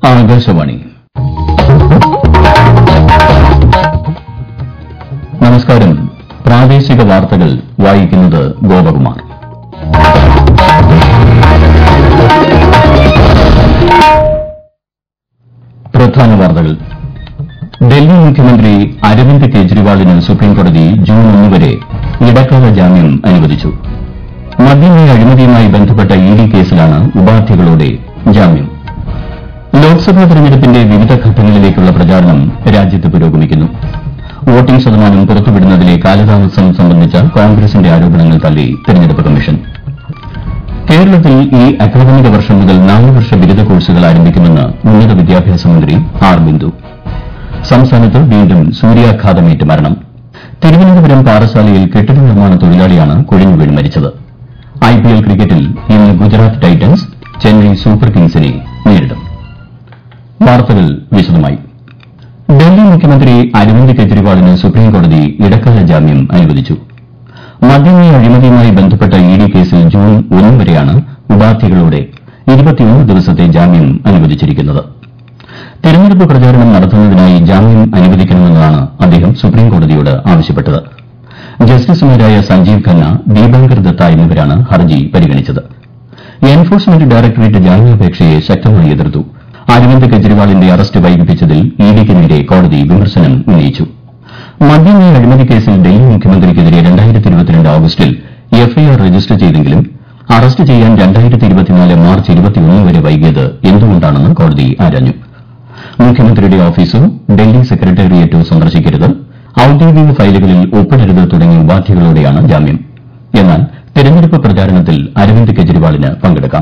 ആകാശവാണി നമസ്കാരം പ്രാദേശിക വാർത്തകൾ വായിക്കുന്നത് ഗോപകുമാർ പ്രധാന വാർത്തകൾ ഡൽഹി മുഖ്യമന്ത്രി അരവിന്ദ് കെജ്രിവാളിന് സുപ്രീംകോടതി ജൂൺ ഒന്ന് വരെ ഇടക്കാല ജാമ്യം അനുവദിച്ചു മദ്യനയ അഴിമതിയുമായി ബന്ധപ്പെട്ട ഇഡി കേസിലാണ് ഉപാധികളോടെ ജാമ്യം ലോക്സഭാ തെരഞ്ഞെടുപ്പിന്റെ വിവിധ ഘട്ടങ്ങളിലേക്കുള്ള പ്രചാരണം രാജ്യത്ത് പുരോഗമിക്കുന്നു വോട്ടിംഗ് ശതമാനം പുറത്തുവിടുന്നതിലെ കാലതാമസം സംബന്ധിച്ച കോൺഗ്രസിന്റെ ആരോപണങ്ങൾ തള്ളി തെരഞ്ഞെടുപ്പ് കമ്മീഷൻ കേരളത്തിൽ ഈ അക്കാദമിക വർഷം മുതൽ നാല് വർഷ ബിരുദ കോഴ്സുകൾ ആരംഭിക്കുമെന്ന് ഉന്നത വിദ്യാഭ്യാസ മന്ത്രി ആർ ബിന്ദു സംസ്ഥാനത്ത് വീണ്ടും സൂര്യാഘാതമേറ്റ് മരണം തിരുവനന്തപുരം പാറശാലയിൽ കെട്ടിട നിർമ്മാണ തൊഴിലാളിയാണ് കുഴഞ്ഞു വീണ് മരിച്ചത് ഐപിഎൽ ക്രിക്കറ്റിൽ ഇന്ന് ഗുജറാത്ത് ടൈറ്റൻസ് ചെന്നൈ സൂപ്പർ കിങ്സിനെ നേരിടും വാർത്തകൾ വിശദമായി ഡൽഹി മുഖ്യമന്ത്രി അരവിന്ദ് കെജ്രിവാളിന് സുപ്രീംകോടതി ഇടക്കാല ജാമ്യം അനുവദിച്ചു മദ്യനയ അഴിമതിയുമായി ബന്ധപ്പെട്ട ഇഡി കേസിൽ ജൂൺ ഒന്ന് വരെയാണ് ഉപാധികളോടെ ദിവസത്തെ ജാമ്യം അനുവദിച്ചിരിക്കുന്നത് തെരഞ്ഞെടുപ്പ് പ്രചാരണം നടത്തുന്നതിനായി ജാമ്യം അനുവദിക്കണമെന്നാണ് അദ്ദേഹം സുപ്രീംകോടതിയോട് ആവശ്യപ്പെട്ടത് ജസ്റ്റിസുമാരായ സഞ്ജീവ് ഖന്ന ദീപാങ്കർ ദത്ത എന്നിവരാണ് ഹർജി പരിഗണിച്ചത് എൻഫോഴ്സ്മെന്റ് ഡയറക്ടറേറ്റ് ജാമ്യാപേക്ഷയെ ശക്തമായി എതിർത്തു അരവിന്ദ് കെജ്രിവാളിന്റെ അറസ്റ്റ് വൈകിപ്പിച്ചതിൽ ഇഡിക്ക് നേരെ കോടതി വിമർശനം ഉന്നയിച്ചു മദ്യനയ അഴിമതി കേസിൽ ഡൽഹി മുഖ്യമന്ത്രിക്കെതിരെ ഓഗസ്റ്റിൽ എഫ്ഐആർ രജിസ്റ്റർ ചെയ്തെങ്കിലും അറസ്റ്റ് ചെയ്യാൻ മാർച്ച് വരെ വൈകിയത് എന്തുകൊണ്ടാണെന്ന് കോടതി ആരാഞ്ഞു മുഖ്യമന്ത്രിയുടെ ഓഫീസോ ഡൽഹി സെക്രട്ടേറിയറ്റോ സന്ദർശിക്കരുത് ഔദ്യോഗിക ഫയലുകളിൽ ഒപ്പിടരുത് തുടങ്ങിയ ഉപാധികളോടെയാണ് ജാമ്യം എന്നാൽ തെരഞ്ഞെടുപ്പ് പ്രചാരണത്തിൽ അരവിന്ദ് കെജ്രിവാളിന് പങ്കെടുക്കാം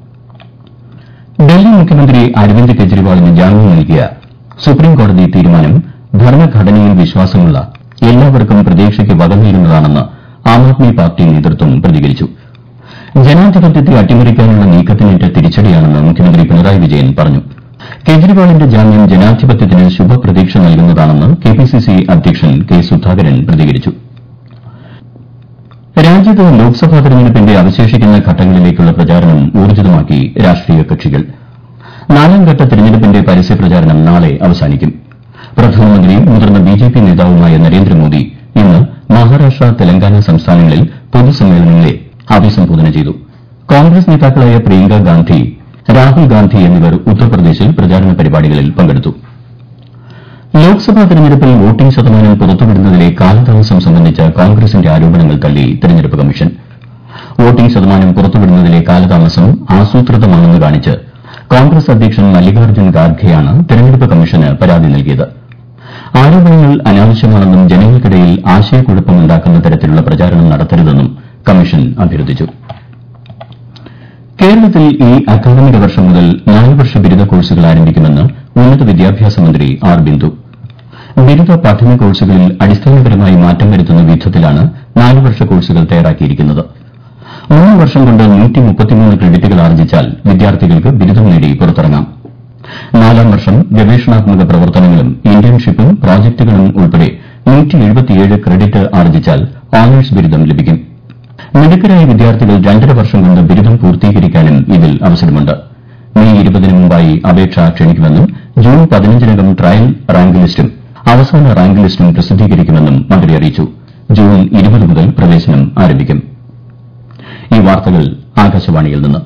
ഡൽഹി മുഖ്യമന്ത്രി അരവിന്ദ് കെജ്രിവാളിന് ജാമ്യം നൽകിയ സുപ്രീംകോടതി തീരുമാനം ഭരണഘടനയിൽ വിശ്വാസമുള്ള എല്ലാവർക്കും പ്രതീക്ഷയ്ക്ക് വകനേരുന്നതാണെന്ന് ആം ആദ്മി പാർട്ടി നേതൃത്വം പ്രതികരിച്ചു ജനാധിപത്യത്തെ അട്ടിമറിക്കാനുള്ള നീക്കത്തിനേറ്റ തിരിച്ചടിയാണെന്ന് മുഖ്യമന്ത്രി പിണറായി വിജയൻ പറഞ്ഞു കെജ്രിവാളിന്റെ ജാമ്യം ജനാധിപത്യത്തിന് ശുഭപ്രതീക്ഷ നൽകുന്നതാണെന്ന് കെപിസിസി അധ്യക്ഷൻ കെ സുധാകരൻ പ്രതികരിച്ചു രാജ്യത്ത് ലോക്സഭാ തെരഞ്ഞെടുപ്പിന്റെ അവശേഷിക്കുന്ന ഘട്ടങ്ങളിലേക്കുള്ള പ്രചാരണം ഊർജ്ജിതമാക്കി രാഷ്ട്രീയ കക്ഷികൾ നാലാംഘട്ട തെരഞ്ഞെടുപ്പിന്റെ പരസ്യപ്രചാരണം നാളെ അവസാനിക്കും പ്രധാനമന്ത്രിയും മുതിർന്ന ബിജെപി നേതാവുമായ നരേന്ദ്രമോദി ഇന്ന് മഹാരാഷ്ട്ര തെലങ്കാന സംസ്ഥാനങ്ങളിൽ പൊതുസമ്മേളനങ്ങളെ അഭിസംബോധന ചെയ്തു കോൺഗ്രസ് നേതാക്കളായ പ്രിയങ്ക ഗാന്ധി രാഹുൽ ഗാന്ധി എന്നിവർ ഉത്തർപ്രദേശിൽ പ്രചാരണ പരിപാടികളിൽ പങ്കെടുത്തു ലോക്സഭാ തെരഞ്ഞെടുപ്പിൽ വോട്ടിംഗ് ശതമാനം പുറത്തുവിടുന്നതിലെ കാലതാമസം സംബന്ധിച്ച കോൺഗ്രസിന്റെ ആരോപണങ്ങൾ തള്ളി തെരഞ്ഞെടുപ്പ് കമ്മീഷൻ വോട്ടിംഗ് ശതമാനം പുറത്തുവിടുന്നതിലെ കാലതാമസം ആസൂത്രിതമാണെന്ന് കാണിച്ച് കോൺഗ്രസ് അധ്യക്ഷൻ മല്ലികാർജ്ജുൻ ഖാർഗെയാണ് തെരഞ്ഞെടുപ്പ് കമ്മീഷന് പരാതി നൽകിയത് ആരോപണങ്ങൾ അനാവശ്യമാണെന്നും ജനങ്ങൾക്കിടയിൽ ആശയക്കുഴപ്പമുണ്ടാക്കുന്ന തരത്തിലുള്ള പ്രചാരണം നടത്തരുതെന്നും കമ്മീഷൻ അഭ്യർത്ഥിച്ചു കേരളത്തിൽ ഈ അക്കാദമിക വർഷം മുതൽ നാല് വർഷ ബിരുദ കോഴ്സുകൾ ആരംഭിക്കുമെന്ന് ഉന്നത വിദ്യാഭ്യാസ മന്ത്രി ആർ ബിന്ദു ബിരുദ പഠന കോഴ്സുകളിൽ അടിസ്ഥാനപരമായി മാറ്റം വരുത്തുന്ന വിധത്തിലാണ് നാല് വർഷ കോഴ്സുകൾ തയ്യാറാക്കിയിരിക്കുന്നത് മൂന്ന് വർഷം കൊണ്ട് ക്രെഡിറ്റുകൾ ആർജിച്ചാൽ വിദ്യാർത്ഥികൾക്ക് ബിരുദം നേടി പുറത്തിറങ്ങാം നാലാം വർഷം ഗവേഷണാത്മക പ്രവർത്തനങ്ങളും ഇന്റേൺഷിപ്പും പ്രോജക്ടുകളും ഉൾപ്പെടെ ക്രെഡിറ്റ് ആർജിച്ചാൽ ഓണേഴ്സ് ബിരുദം ലഭിക്കും മിടുക്കരായ വിദ്യാർത്ഥികൾ രണ്ടര വർഷം കൊണ്ട് ബിരുദം പൂർത്തീകരിക്കാനും ഇതിൽ അവസരമുണ്ട് മെയ് ഇരുപതിന് മുമ്പായി അപേക്ഷ ക്ഷണിക്കുമെന്നും ജൂൺ പതിനഞ്ചിനകം ട്രയൽ റാങ്ക് ലിസ്റ്റും അവസാന റാങ്ക് ലിസ്റ്റും പ്രസിദ്ധീകരിക്കുമെന്നും മന്ത്രി അറിയിച്ചു ജൂൺ ഇരുപത് മുതൽ പ്രവേശനം ആരംഭിക്കും ഈ വാർത്തകൾ ആകാശവാണിയിൽ നിന്ന്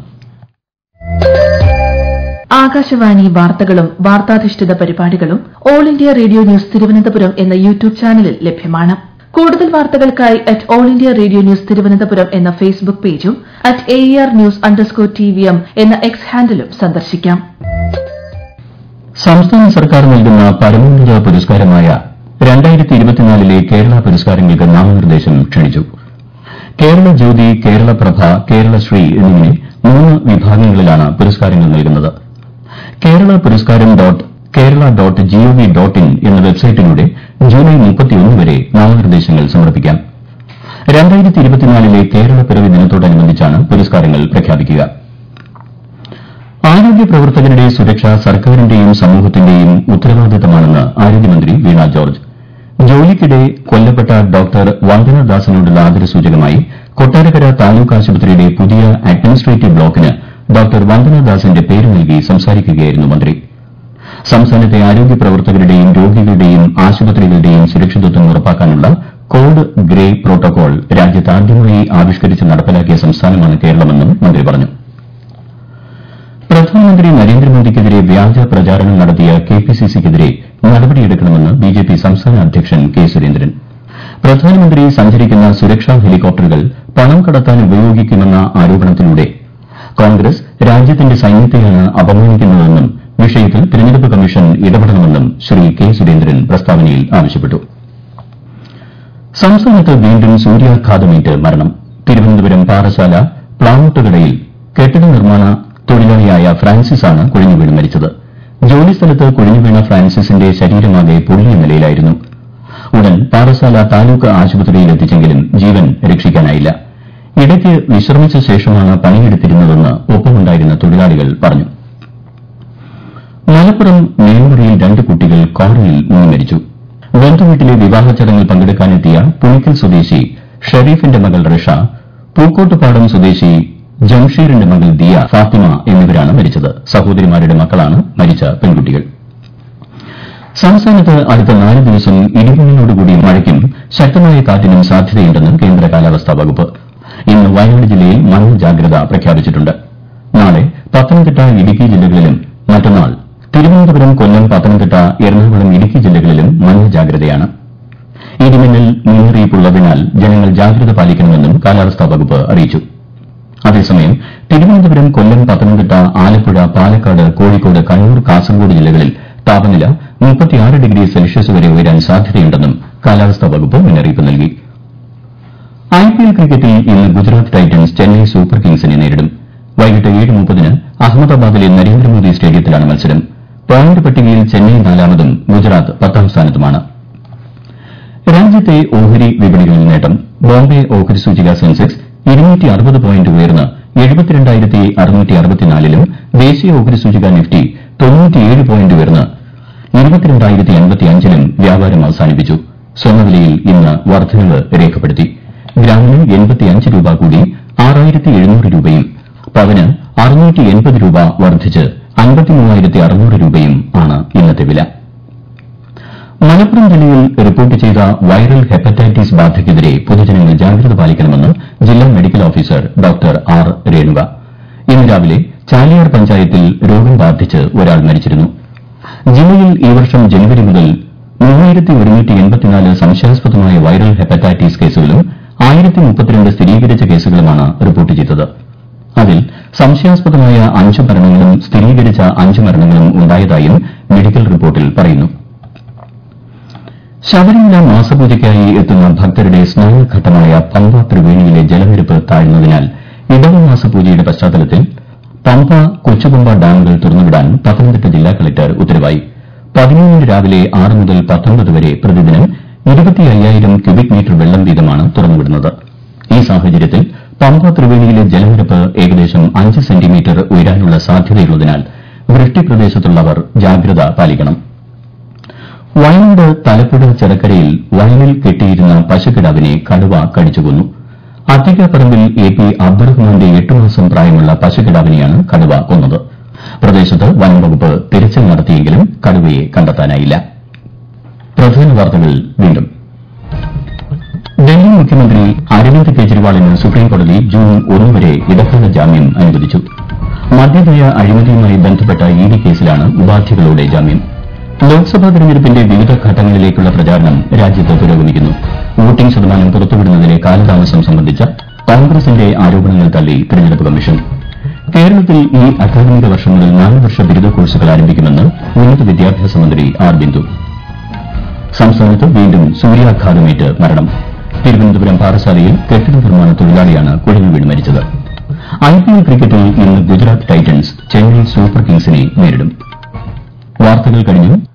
ആകാശവാണി വാർത്തകളും വാർത്താധിഷ്ഠിത പരിപാടികളും all India radio news Thiruvananthapuram എന്ന യൂട്യൂബ് ചാനലിൽ ലഭ്യമാണ് കൂടുതൽ വാർത്തകൾക്കായി at all India radio news Thiruvananthapuram എന്ന ഫേസ്ബുക്ക് പേജും at A R news underscore T V M എന്ന എക്സ് ഹാൻഡിലും സന്ദർശിക്കാം സംസ്ഥാന സർക്കാർ നൽകുന്ന പരമോന്നത പുരസ്കാരമായ ലെ കേരള പുരസ്കാരങ്ങൾക്ക് നാമനിർദ്ദേശം ക്ഷണിച്ചു കേരള ജ്യോതി കേരള പ്രഭ കേരളശ്രീ എന്നിങ്ങനെ മൂന്ന് വിഭാഗങ്ങളിലാണ് പുരസ്കാരങ്ങൾ നൽകുന്നത് കേരള പുരസ്കാരം dot Kerala dot G O V dot in എന്ന വെബ്സൈറ്റിലൂടെ ജൂലൈ വരെ നാമനിർദ്ദേശങ്ങൾ സമർപ്പിക്കാം ലെ കേരളപ്പിറവി ദിനത്തോടനുബന്ധിച്ചാണ് പുരസ്കാരങ്ങൾ പ്രഖ്യാപിക്കുക ആരോഗ്യ പ്രവർത്തകരുടെ സുരക്ഷ സർക്കാരിന്റെയും സമൂഹത്തിന്റെയും ഉത്തരവാദിത്തമാണെന്ന് ആരോഗ്യമന്ത്രി വീണ ജോർജ് ജോലിക്കിടെ കൊല്ലപ്പെട്ട ഡോക്ടർ വന്ദനദാസിനോടുള്ള ആദരസൂചകമായി കൊട്ടാരക്കര താലൂക്ക് ആശുപത്രിയുടെ പുതിയ അഡ്മിനിസ്ട്രേറ്റീവ് ബ്ലോക്കിന് ഡോക്ടർ വന്ദനദാസിന്റെ പേര് നൽകി സംസാരിക്കുകയായിരുന്നു മന്ത്രി സംസ്ഥാനത്തെ ആരോഗ്യ പ്രവർത്തകരുടെയും രോഗികളുടെയും ആശുപത്രികളുടെയും സുരക്ഷിതത്വം ഉറപ്പാക്കാനുള്ള കോഡ് ഗ്രേ പ്രോട്ടോകോൾ രാജ്യത്ത് ആദ്യമായി ആവിഷ്കരിച്ച് നടപ്പിലാക്കിയ സംസ്ഥാനമാണ് കേരളമെന്നും മന്ത്രി പറഞ്ഞു പ്രധാനമന്ത്രി നരേന്ദ്രമോദിക്കെതിരെ വ്യാജ പ്രചാരണം നടത്തിയ കെപിസിസിക്കെതിരെ നടപടിയെടുക്കണമെന്ന് ബിജെപി സംസ്ഥാന അധ്യക്ഷൻ കെ സുരേന്ദ്രൻ പ്രധാനമന്ത്രി സഞ്ചരിക്കുന്ന സുരക്ഷാ ഹെലികോപ്റ്ററുകൾ പണം കടത്താൻ ഉപയോഗിക്കുമെന്ന ആരോപണത്തിലൂടെ കോൺഗ്രസ് രാജ്യത്തിന്റെ സൈന്യത്തെയാണ് അപമാനിക്കുന്നതെന്നും വിഷയത്തിൽ തെരഞ്ഞെടുപ്പ് കമ്മീഷൻ ഇടപെടണമെന്നും ശ്രീ കെ സുരേന്ദ്രൻ പ്രസ്താവനയിൽ ആവശ്യപ്പെട്ടു സംസ്ഥാനത്ത് വീണ്ടും സൂര്യാഘാതമേറ്റ് മരണം തിരുവനന്തപുരം പാറശാല പ്ലാവുട്ടുകടയിൽ കെട്ടിട നിർമ്മാണ തൊഴിലാളിയായ ഫ്രാൻസിസാണ് കുഴഞ്ഞുവീണ് മരിച്ചത് ജോലിസ്ഥലത്ത് കുഴഞ്ഞുവീണ ഫ്രാൻസിസിന്റെ ശരീരമാകെ പൊള്ളിയ നിലയിലായിരുന്നു ഉടൻ പാറശാല താലൂക്ക് ആശുപത്രിയിൽ എത്തിച്ചെങ്കിലും ജീവൻ രക്ഷിക്കാനായില്ല ഇടയ്ക്ക് വിശ്രമിച്ച ശേഷമാണ് പണിയെടുത്തിരുന്നതെന്ന് ഒപ്പമുണ്ടായിരുന്ന തൊഴിലാളികൾ പറഞ്ഞു മലപ്പുറം മേൽമുറിയിൽ രണ്ട് കുട്ടികൾ കാറിൽ മുങ്ങി മരിച്ചു ബന്ധുവീട്ടിലെ വിവാഹ ചടങ്ങിൽ പങ്കെടുക്കാനെത്തിയ പുളിക്കൽ സ്വദേശി ഷെരീഫിന്റെ മകൾ റിഷ പൂക്കോട്ടുപാടം സ്വദേശി ജംഷീറിന്റെ മകൾ ദിയ ഫാത്തിമ എന്നിവരാണ് മരിച്ചത് സഹോദരിമാരുടെ മക്കളാണ് മരിച്ച പെൺകുട്ടികൾ സംസ്ഥാനത്ത് അടുത്ത നാല് ദിവസം ഇടിമിന്നലോടുകൂടിയ മഴയ്ക്കും ശക്തമായ കാറ്റിനും സാധ്യതയുണ്ടെന്ന് കേന്ദ്ര കാലാവസ്ഥാ വകുപ്പ് ഇന്ന് വയനാട് ജില്ലയിൽ മഞ്ഞ ജാഗ്രത പ്രഖ്യാപിച്ചിട്ടുണ്ട് നാളെ പത്തനംതിട്ട ഇടുക്കി ജില്ലകളിലും മറ്റന്നാൾ തിരുവനന്തപുരം കൊല്ലം പത്തനംതിട്ട എറണാകുളം ഇടുക്കി ജില്ലകളിലും മഞ്ഞ ജാഗ്രതയാണ് ഇടിമിന്നൽ മുന്നറിയിപ്പുള്ളതിനാൽ ജനങ്ങൾ ജാഗ്രത പാലിക്കണമെന്നും കാലാവസ്ഥാ വകുപ്പ് അറിയിച്ചു അതേസമയം തിരുവനന്തപുരം കൊല്ലം പത്തനംതിട്ട ആലപ്പുഴ പാലക്കാട് കോഴിക്കോട് കണ്ണൂർ കാസർഗോഡ് ജില്ലകളിൽ താപനില ഡിഗ്രി സെൽഷ്യസ് വരെ ഉയരാൻ സാധ്യതയുണ്ടെന്നും കാലാവസ്ഥാ വകുപ്പ് മുന്നറിയിപ്പ് നൽകി ഐപിഎൽ ക്രിക്കറ്റിൽ ഇന്ന് ഗുജറാത്ത് ടൈറ്റൻസ് ചെന്നൈ സൂപ്പർ കിങ്സിനെ നേരിടും വൈകിട്ട് ഏഴ് മുപ്പതിന് അഹമ്മദാബാദിലെ നരേന്ദ്രമോദി സ്റ്റേഡിയത്തിലാണ് മത്സരം പോയിന്റ് പട്ടികയിൽ ചെന്നൈ നാലാമതും ഗുജറാത്ത് പത്താം സ്ഥാനത്തുമാണ് രാജ്യത്തെ ഓഹരി വിപണികളിൽ നേട്ടം ബോംബെ ഓഹരി സൂചിക സെൻസെക്സ് പോയിന്റ് ഉയർന്ന് ലും ദേശീയ ഓഹരി സൂചിക നിഫ്റ്റി പോയിന്റ് ഉയർന്ന് ലും വ്യാപാരം അവസാനിപ്പിച്ചു സ്വർണ്ണവിലയിൽ ഇന്ന് വർദ്ധനവ് രേഖപ്പെടുത്തി ഗ്രാമിന് രൂപ കൂടി രൂപയും പവന് രൂപ വർദ്ധിച്ച് രൂപയും ആണ് ഇന്നത്തെ വില മലപ്പുറം ജില്ലയിൽ റിപ്പോർട്ട് ചെയ്ത വൈറൽ ഹെപ്പറ്റൈറ്റിസ് ബാധയ്ക്കെതിരെ പൊതുജനങ്ങൾ ജാഗ്രത പാലിക്കണമെന്ന് ജില്ലാ medical officer doctor R Renuka ഇന്ന് രാവിലെ ചാലിയാർ പഞ്ചായത്തിൽ രോഗം ബാധിച്ച് ഒരാൾ മരിച്ചിരുന്നു ജില്ലയിൽ ഈ വർഷം ജനുവരി മുതൽ സംശയാസ്പദമായ വൈറൽ ഹെപ്പറ്റൈറ്റിസ് കേസുകളും സ്ഥിരീകരിച്ച കേസുകളുമാണ് റിപ്പോർട്ട് ചെയ്തത് അതിൽ സംശയാസ്പദമായ അഞ്ച് മരണങ്ങളും സ്ഥിരീകരിച്ച അഞ്ച് മരണങ്ങളും ഉണ്ടായതായും മെഡിക്കൽ റിപ്പോർട്ടിൽ പറയുന്നു ശബരിമല മാസപൂജയ്ക്കായി എത്തുന്ന ഭക്തരുടെ സ്നാനഘട്ടമായ പമ്പ ത്രിവേണിയിലെ ജലനിരപ്പ് താഴ്ന്നതിനാൽ ഇടവമാസ പൂജയുടെ പശ്ചാത്തലത്തിൽ പമ്പ കൊച്ചുപമ്പ ഡാമുകൾ തുറന്നുവിടാൻ പത്തനംതിട്ട ജില്ലാ കളക്ടർ ഉത്തരവായി പതിമൂന്നിന് രാവിലെ ആറ് മുതൽ പത്തൊമ്പത് വരെ പ്രതിദിനം ഇരുപത്തിയ്യായിരം ക്യൂബിക് മീറ്റർ വെള്ളം വീതമാണ് തുറന്നുവിടുന്നത് ഈ സാഹചര്യത്തിൽ പമ്പ ത്രിവേണിയിലെ ജലനിരപ്പ് ഏകദേശം അഞ്ച് സെന്റിമീറ്റർ ഉയരാനുള്ള സാധ്യതയുള്ളതിനാൽ വൃഷ്ടിപ്രദേശത്തുള്ളവർ ജാഗ്രത പാലിക്കണം വയനാട് തലപ്പുഴ ചെറക്കരയിൽ വയലിൽ കെട്ടിയിരുന്ന പശുക്കിടാവിനെ കടുവ കടിച്ചുകൊന്നു അത്തിക്കാപ്പറമ്പിൽ എ പി അബ്ദുറഹ്മാന്റെ എട്ട് മാസം പ്രായമുള്ള പശുക്കിടാവിനെയാണ് കടുവ കൊന്നത് പ്രദേശത്ത് വനംവകുപ്പ് തിരച്ചിൽ നടത്തിയെങ്കിലും കടുവയെ കണ്ടെത്താനായില്ല പ്രധാന വാർത്തകൾ വീണ്ടും ഡൽഹി മുഖ്യമന്ത്രി അരവിന്ദ് കെജ്രിവാളിന് സുപ്രീംകോടതി ജൂൺ ഒന്ന് വരെ ഇടക്കാല ജാമ്യം അനുവദിച്ചു മദ്യനയ അഴിമതിയുമായി ബന്ധപ്പെട്ട ഇ ഡി കേസിലാണ് ഉപാധികളോടെ ജാമ്യം ലോക്സഭാ തെരഞ്ഞെടുപ്പിന്റെ വിവിധ ഘട്ടങ്ങളിലേക്കുള്ള പ്രചാരണം രാജ്യത്ത് പുരോഗമിക്കുന്നു വോട്ടിംഗ് ശതമാനം പുറത്തുവിടുന്നതിലെ കാലതാമസം സംബന്ധിച്ച കോൺഗ്രസിന്റെ ആരോപണങ്ങൾ തള്ളി തെരഞ്ഞെടുപ്പ് കമ്മീഷൻ കേരളത്തിൽ ഈ അക്കാദമിക വർഷം മുതൽ നാല് വർഷ ബിരുദ കോഴ്സുകൾ ആരംഭിക്കുമെന്ന് ഉന്നത വിദ്യാഭ്യാസ മന്ത്രി ആർ ബിന്ദു സംസ്ഥാനത്ത് വീണ്ടും സൂര്യാഘാതമേറ്റ് മരണം തിരുവനന്തപുരം പാറശാലയിൽ കെട്ടിട നിർമ്മാണ തൊഴിലാളിയാണ് കുഴഞ്ഞു വീണ് മരിച്ചത് ഐപിഎൽ ക്രിക്കറ്റിൽ ഇന്ന് ഗുജറാത്ത് ടൈറ്റൻസ് ചെന്നൈ സൂപ്പർ കിങ്സിനെ നേരിടും വാർത്തകൾ കഴിഞ്ഞു